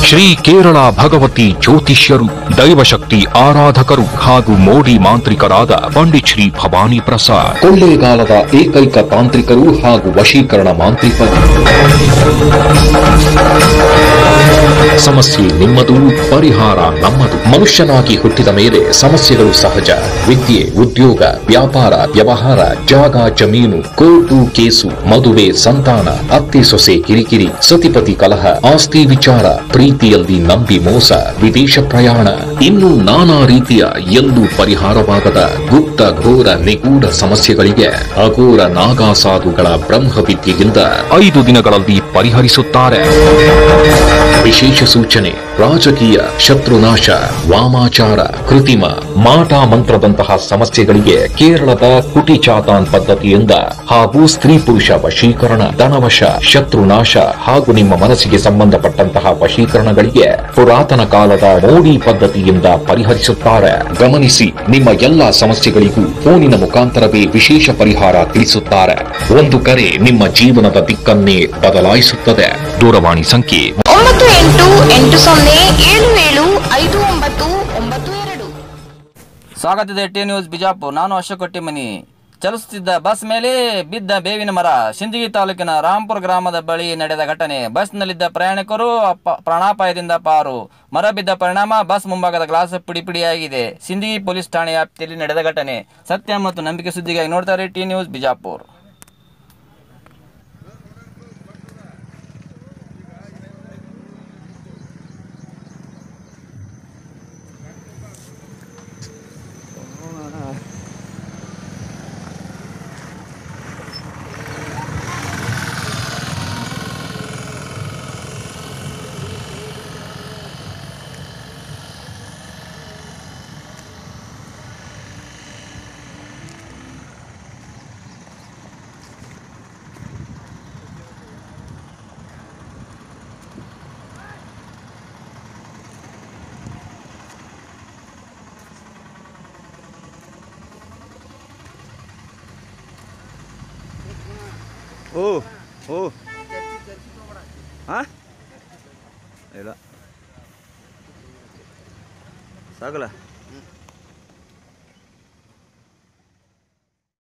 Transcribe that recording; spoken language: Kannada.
ಶ್ರೀ ಕೇರಳ ಭಗವತಿ ಜ್ಯೋತಿಷ್ಯರು ದೈವಶಕ್ತಿ ಆರಾಧಕರು ಹಾಗೂ ಮೋಡಿ ಮಾಂತ್ರಿಕರಾದ ಪಂಡಿತ್ ಶ್ರೀ ಭವಾನಿ ಪ್ರಸಾದ್ ಕೊಳ್ಳೇಗಾಲದ ಏಕೈಕ ತಾಂತ್ರಿಕರು ಹಾಗೂ ವಶೀಕರಣ ಮಾಂತ್ರಿಕರು ಸಮಸ್ಯೆ ನಿಮ್ಮದು ಪರಿಹಾರ ನಮ್ಮದು ಮನುಷ್ಯನಾಗಿ ಹುಟ್ಟಿದ ಮೇಲೆ ಸಮಸ್ಯೆಗಳು ಸಹಜ ವಿದ್ಯೆ ಉದ್ಯೋಗ ವ್ಯಾಪಾರ ವ್ಯವಹಾರ ಜಾಗ ಜಮೀನು ಕೋರ್ಟು ಕೇಸು ಮದುವೆ ಸಂತಾನ ಅತ್ತೆ ಸೊಸೆ ಕಿರಿಕಿರಿ ಸತಿಪತಿ ಕಲಹ ಆಸ್ತಿ ವಿಚಾರ ಪ್ರೀತಿಯಲ್ಲಿ ನಂಬಿ ಮೋಸ ವಿದೇಶ ಪ್ರಯಾಣ ಇನ್ನು ನಾನಾ ರೀತಿಯ ಎಂದು ಪರಿಹಾರವಾಗದ ಗುಪ್ತ ಘೋರ ನಿಗೂಢ ಸಮಸ್ಯೆಗಳಿಗೆ ಅಘೋರ ನಾಗಾಸಾಧುಗಳ ಬ್ರಹ್ಮವಿದ್ಯೆಯಿಂದ ಐದು ದಿನಗಳಲ್ಲಿ ಪರಿಹರಿಸುತ್ತಾರೆ ವಿಶೇಷ ಸೂಚನೆ ರಾಜಕೀಯ ಶತ್ರುನಾಶ ವಾಮಾಚಾರ ಕೃತಿಮ ಮಾಟ ಮಂತ್ರದಂತಹ ಸಮಸ್ಯೆಗಳಿಗೆ ಕೇರಳದ ಕುಟಿ ಚಾತಾನ್ ಪದ್ಧತಿಯಿಂದ ಹಾಗೂ ಸ್ತ್ರೀ ಪುರುಷ ವಶೀಕರಣ ಧನವಶ ಶತ್ರುನಾಶ ಹಾಗೂ ನಿಮ್ಮ ಮನಸ್ಸಿಗೆ ಸಂಬಂಧಪಟ್ಟಂತಹ ವಶೀಕರಣಗಳಿಗೆ ಪುರಾತನ ಕಾಲದ ಮೋಡಿ ಪದ್ಧತಿಯಿಂದ ಪರಿಹರಿಸುತ್ತಾರೆ ಗಮನಿಸಿ ನಿಮ್ಮ ಎಲ್ಲಾ ಸಮಸ್ಯೆಗಳಿಗೂ ಫೋನಿನ ಮುಖಾಂತರವೇ ವಿಶೇಷ ಪರಿಹಾರ ತಿಳಿಸುತ್ತಾರೆ ಒಂದು ಕರೆ ನಿಮ್ಮ ಜೀವನದ ದಿಕ್ಕನ್ನೇ ಬದಲಾಯಿಸುತ್ತದೆ ದೂರವಾಣಿ ಸಂಖ್ಯೆ ಒಂಬತ್ತು ಎಂಟು ಎಂಟು ಸೊನ್ನೆ ಏಳು ಏಳು ಐದು ಒಂಬತ್ತು ಒಂಬತ್ತು ಎರಡು ಸ್ವಾಗತ ಇದೆ ಟಿ ನ್ಯೂಸ್ ಬಿಜಾಪುರ್ ನಾನು ಅಶೋಕ್ ಕೊಟ್ಟಿಮನಿ ಚಲಿಸುತ್ತಿದ್ದ ಬಸ್ ಮೇಲೆ ಬಿದ್ದ ಬೇವಿನ ಮರ ಸಿಂದಗಿ ತಾಲೂಕಿನ ರಾಂಪುರ ಗ್ರಾಮದ ಬಳಿ ನಡೆದ ಘಟನೆ ಬಸ್ನಲ್ಲಿದ್ದ ಪ್ರಯಾಣಿಕರು ಅಪ- ಪ್ರಾಣಾಪಾಯದಿಂದ ಪಾರು ಮರ ಬಿದ್ದ ಪರಿಣಾಮ ಬಸ್ ಮುಂಭಾಗದ ಗ್ಲಾಸ್ ಪುಡಿ ಪುಡಿಯಾಗಿದೆ ಸಿಂದಗಿ ಪೊಲೀಸ್ ಠಾಣೆ ವ್ಯಾಪ್ತಿಯಲ್ಲಿ ನಡೆದ ಘಟನೆ ಸತ್ಯ ಮತ್ತು ನಂಬಿಕೆ ಸುದ್ದಿಗಾಗಿ ನೋಡ್ತಾರೆ ಟಿ ನ್ಯೂಸ್ ಬಿಜಾಪುರ್ ಓ ಓ ಹಾಂ ಇಲ್ಲ ಸಾಕಲ್ಲ